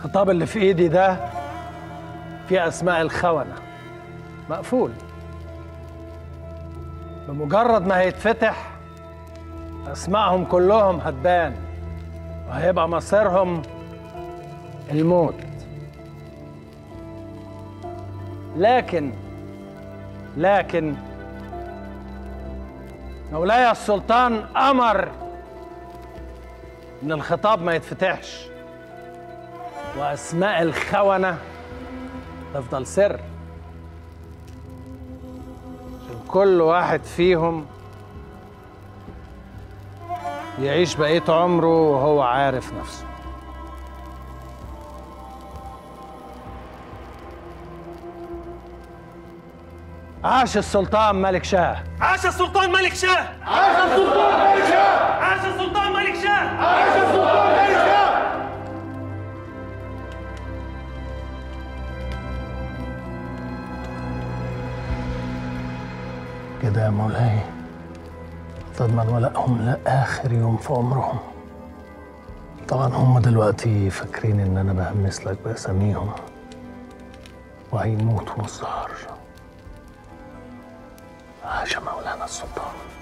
الخطاب اللي في ايدي ده فيه اسماء الخونة مقفول بمجرد ما هيتفتح اسمائهم كلهم هتبان وهيبقى مصيرهم الموت لكن لكن مولاي السلطان امر ان الخطاب ما يتفتحش واسماء الخونه تفضل سر عشان كل واحد فيهم يعيش بقية عمره وهو عارف نفسه عاش السلطان ملك شاه عاش السلطان ملك شاه عاش السلطان ملك شاه عاش السلطان ملك شاه عاش السلطان ملك شاه كده يا مولاي تضمن ولائهم لآخر يوم في عمرهم طبعا هم دلوقتي فاكرين ان انا بهمس لك باساميهم وهيموتوا الظهر عاش مولانا السلطان